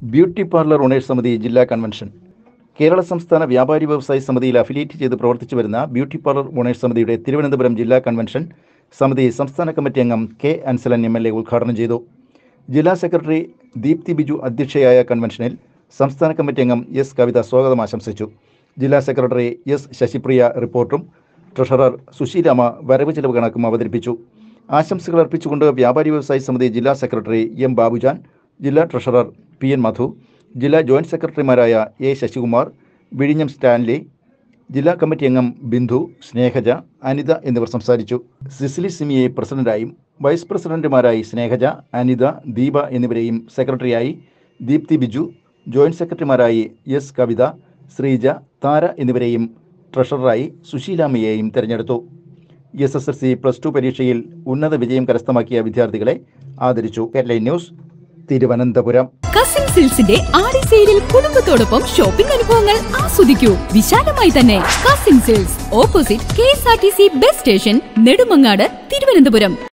beauty parlour owners സമിതി ജില്ലാ convention Kerala സംസ്ഥാന വ്യാപാരി വ്യവസായി സമിതിയിൽ അഫിലിയേറ്റ് ചെയ്ത് പ്രവർത്തിച്ചു വരുന്ന ബ്യൂട്ടി പാർലർ ഓണേഴ്സ് സമിതിയുടെ തിരുവനന്തപുരം ജില്ലാ കൺവെൻഷൻ സമിതി സംസ്ഥാന കമ്മിറ്റി അംഗം K Ansalan M L A ഉദ്ഘാടനം ചെയ്തു ജില്ലാ സെക്രട്ടറി ദീപ്തി ബിജു അധ്യക്ഷയായ കൺവെൻഷനിൽ സംസ്ഥാന കമ്മിറ്റി അംഗം എസ് കവിത സ്വാഗതം ആശംസിച്ചു ജില്ലാ സെക്രട്ടറി എസ് ശശിപ്രിയ റിപ്പോർട്ടും ട്രഷറർ സുശീലാമ വരവ് ചെലവ് കണക്കും അവതരിപ്പിച്ചു ആശംസകൾ അർപ്പിച്ചുകൊണ്ട് വ്യാപാരി വ്യവസായി സമിതി ജില്ലാ സെക്രട്ടറി എം ബാബുജാൻ ജില്ലാ ട്രഷറർ പി എൻ മധു ജില്ലാ ജോയിന്റ് സെക്രട്ടറിമാരായ എ ശശികുമാർ വിഴിഞ്ഞം സ്റ്റാൻലി ജില്ലാ കമ്മിറ്റി അംഗം ബിന്ദു സ്നേഹജ അനിത എന്നിവർ സംസാരിച്ചു സിസിലി സിമിയെ പ്രസിഡന്റായും വൈസ് പ്രസിഡന്റുമാരായി സ്നേഹജ അനിത ദീപ എന്നിവരെയും സെക്രട്ടറിയായി ദീപ്തി ബിജു ജോയിന്റ് സെക്രട്ടറിമാരായി എസ് കവിത ശ്രീജ താര എന്നിവരെയും ട്രഷററായി സുശീലാമ്മയെയും തെരഞ്ഞെടുത്തു S S L C plus two പരീക്ഷയിൽ ഉന്നത വിജയം കരസ്ഥമാക്കിയ വിദ്യാർത്ഥികളെ ആദരിച്ചു കേരള ന്യൂസ് തിരുവനന്തപുരം കസിൻ സിൽസിന്റെ ആടി സെയിലിൽ കുടുംബത്തോടൊപ്പം ഷോപ്പിംഗ് അനുഭവങ്ങൾ ആസ്വദിക്കൂ വിശാലമായി തന്നെ കസിൻ സിൽസ് opposite K S R T C bus station Nedumangad Thiruvananthapuram